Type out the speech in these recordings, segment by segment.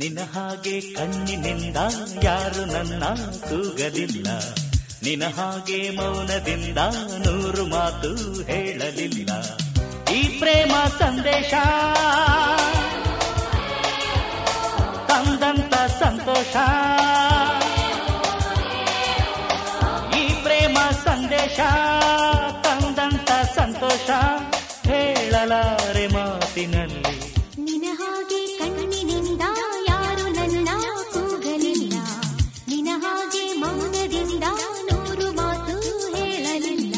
ನಿನ್ನ ಹಾಗೆ ಕಣ್ಣಿನಿಂದ ಯಾರು ನನ್ನ ಕೂಗಲಿಲ್ಲ ನಿನ್ನ ಹಾಗೆ ಮೌನದಿಂದ ನೂರು ಮಾತು ಹೇಳಲಿಲ್ಲ ಈ ಪ್ರೇಮ ಸಂದೇಶ ತಂದಂತ ಸಂತೋಷ ಈ ಪ್ರೇಮ ಸಂದೇಶ ತಂದಂತ ಸಂತೋಷ ಹೇಳಲಾರೆ ಮಾತಿನಲ್ಲಿ ನಿನ ಹಾಗೆ ಕಣ್ಣಿನಿಂದ ಯಾರು ನನ್ನ ಕೂಗಲಿಲ್ಲ ನಿನ ಹಾಗೆ ಮೌನದಿಂದ ನೂರು ಮಾತು ಹೇಳಲಿಲ್ಲ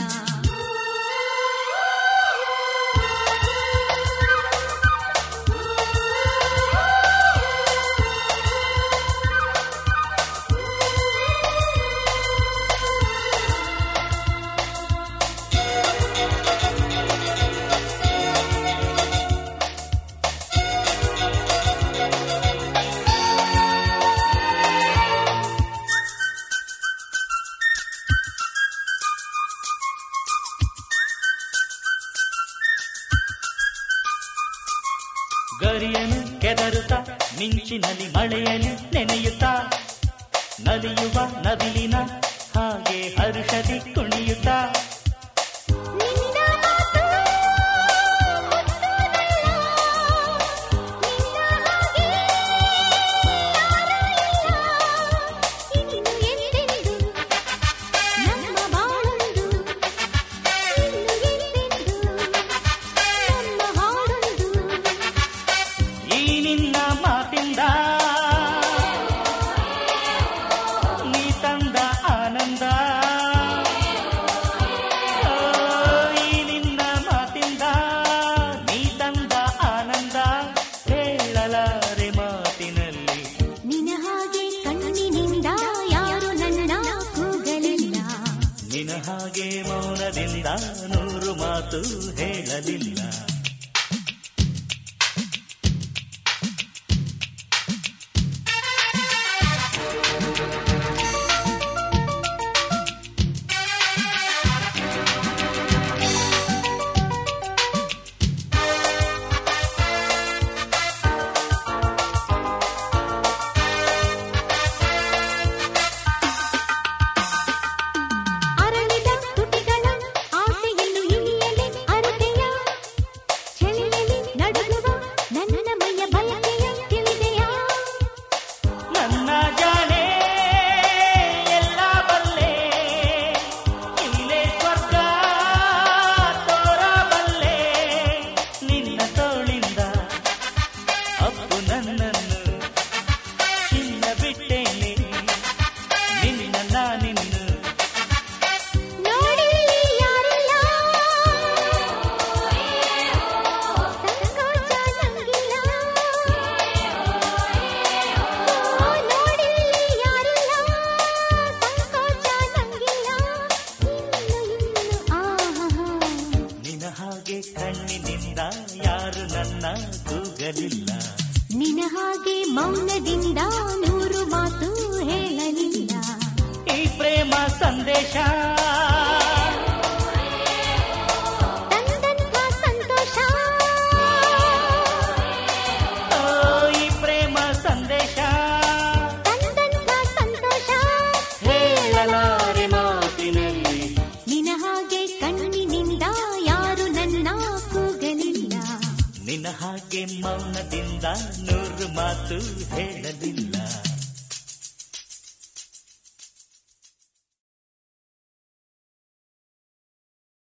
ಗರಿಯನು ಕೆದರುತ್ತ ಮಿಂಚಿನಲ್ಲಿ ಮಳೆಯನು ನೆನೆಯುತ್ತ ನಲಿಯುವ ನವಿಲಿನ ಹಾಗೆ ಹರುಷದಿ ಕುಣಿಯುತ್ತ ನಿನ್ನ ಮಾತು ಇನ್ನು ಎಂದೆಂದು ನಮ್ಮ ಬಾಳೊಂದು ಇನ್ನು ಎಂದೆಂದು ನಮ್ಮ ಹಾಡೊಂದು ಈ ನಿನ್ನ ಮಾತಿಂದ ನೀ ತಂದ ಆನಂದ ಓ, ಈ ನಿನ್ನ ಮಾತಿಂದ ನೀ ತಂದ ಆನಂದ ಹೇಳಲಾರೆ ಮಾತಿನಲ್ಲಿ ನಿನ ಹಾಗೆ ಕಣ್ಣಿನಿಂದ ಯಾರು ನನ್ನ ಕೂಗಲಿಲ್ಲ ನಿನ ಹಾಗೆ ಮೌನದಿಂದ ನೂರು ಮಾತು ಹೇಳಲಿಲ್ಲ ಅರಳಿದ ತುಟಿಗಳ ಆಸೆಯನ್ನು ಇಳಿಯಲಿ ಅರಟೆಯ ಚೆಲ್ಲಿಯಲಿ ನಡುಗುವ ನನ್ನ ಮೈಯ ಬಯಕೆಯ ತಿಳಿದೆಯ ನನ್ನ ಜಾಣೆ ಎಲ್ಲ ಬಲ್ಲೆ ಇಲ್ಲೇ ಸ್ವರ್ಗ ತೋರಬಲ್ಲೆ ನಿನ್ನ ತೋಳಿಂದ ಅಪ್ಪು ನನ್ನನ್ನು ಚಿನ್ನ ಬಿಟ್ಟೇನೆ ನಿನ್ನ ನಾನಿನ್ನು ನೋಡಿ ಯಾರಿಲ್ಲ ಸಂಕೋಚ ನಂಗಿಲ್ಲ ಓ, ನೋಡಿ ಯಾರಿಲ್ಲ ಸಂಕೋಚ ನಂಗಿಲ್ಲ ಇನ್ನು ಇನ್ನು ಆಹಾ ನಿನ್ನ ಹಾಗೆ ಕಣ್ಣಿನಿಂದ ಯಾರು ನನ್ನ ಕೂಗಲಿಲ್ಲ ನಿನ ಹಾಗೆ ಮೌನದಿಂದ ನೂರು ಮಾತು ಹೇಳಲಿಲ್ಲ ಈ ಪ್ರೇಮ ಸಂದೇಶ ತಂದಂಥ ಸಂತೋಷ ಓ, ಈ ಪ್ರೇಮ ಸಂದೇಶ ತಂದಂಥ ಸಂತೋಷ ಹೇಳಲಾರೆ ಮಾತಿನಲ್ಲಿ ನಿನ ಹಾಗೆ ಕಣ್ಣಿನಿಂದ ಯಾರು ನನ್ನ ಕೂಗಲಿಲ್ಲ ನಿನ್ನ ಹಾಗೆ ಮೌನದಿಂದ ನೂರು ಮಾತು ಹೇಳಲಿಲ್ಲ